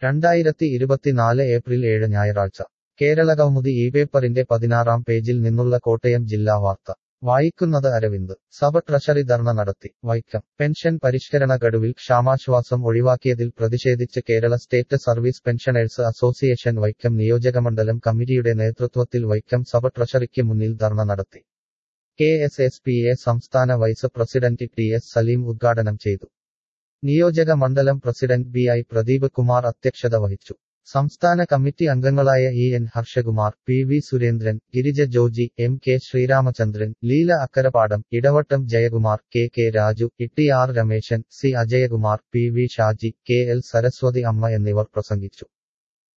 രണ്ടായിരത്തി ഇരുപത്തിനാല് ഏപ്രിൽ ഏഴ് ഞായറാഴ്ച കേരളകൗമുദി ഈ പേപ്പറിന്റെ പതിനാറാം പേജിൽ നിന്നുള്ള കോട്ടയം ജില്ലാ വാർത്ത വായിക്കുന്നത് അരവിന്ദ് സഭ ട്രഷറി ധർണ നടത്തി വൈക്കം പെൻഷൻ പരിഷ്കരണ ഗഡുവിൽ ക്ഷാമാശ്വാസം ഒഴിവാക്കിയതിൽ പ്രതിഷേധിച്ച് Kerala state service pensioners association Vaikom നിയോജകമണ്ഡലം കമ്മിറ്റിയുടെ നേതൃത്വത്തിൽ വൈക്കം സഭ ട്രഷറിക്ക് മുന്നിൽ ധർണ നടത്തി K S S P A സംസ്ഥാന vice president T S Saleem ഉദ്ഘാടനം ചെയ്തു നിയോജക മണ്ഡലം president B I Pradeep Kumar അധ്യക്ഷത വഹിച്ചു സംസ്ഥാന കമ്മിറ്റി അംഗങ്ങളായ E N Harshakumar P V Surendran Girija Joji M K Sri Ramachandran Leela അക്കരപ്പാടം Idavattam Jayakumar K K Raju ഇട്ടി R Rameshan C Ajayakumar P V Shaji K L Saraswati അമ്മ എന്നിവർ പ്രസംഗിച്ചു